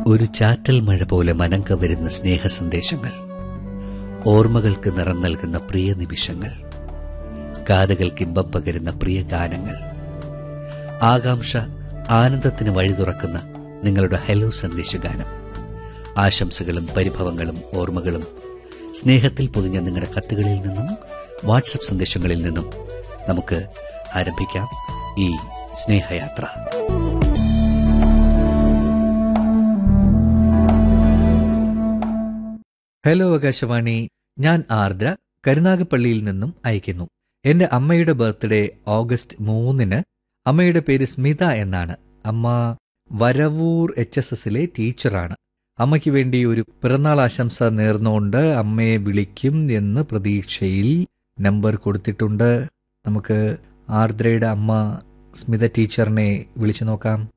ഒരു ചാറ്റൽ മഴ പോലെ മനം കവരുന്ന സ്നേഹ സന്ദേശങ്ങൾ ഓർമ്മകൾക്ക് നിറം നൽകുന്ന പ്രിയ നിമിഷങ്ങൾ കാതുകൾക്ക് ഇമ്പം പകരുന്ന പ്രിയ ഗാനങ്ങൾ ആകാംക്ഷ ആനന്ദത്തിന് വഴി തുറക്കുന്ന നിങ്ങളുടെ ഹലോ സന്ദേശഗാനം ആശംസകളും പരിഭവങ്ങളും ഓർമ്മകളും സ്നേഹത്തിൽ പൊതിഞ്ഞ നിങ്ങളുടെ കത്തുകളിൽ നിന്നും വാട്സപ്പ് സന്ദേശങ്ങളിൽ നിന്നും നമുക്ക് ആരംഭിക്കാം ഈ സ്നേഹയാത്ര ഹലോ ആകാശവാണി ഞാൻ ആർദ്ര കരുനാഗപ്പള്ളിയിൽ നിന്നും അയക്കുന്നു എന്റെ അമ്മയുടെ ബർത്ത്ഡേ ഓഗസ്റ്റ് മൂന്നിന് അമ്മയുടെ പേര് സ്മിത എന്നാണ് അമ്മ വരവൂർ എച്ച് എസ് എസിലെ ടീച്ചറാണ് അമ്മയ്ക്ക് വേണ്ടി ഒരു പിറന്നാൾ ആശംസ നേർന്നുകൊണ്ട് അമ്മയെ വിളിക്കും എന്ന് പ്രതീക്ഷയിൽ നമ്പർ കൊടുത്തിട്ടുണ്ട് നമുക്ക് ആർദ്രയുടെ അമ്മ സ്മിത ടീച്ചറിനെ വിളിച്ചു നോക്കാം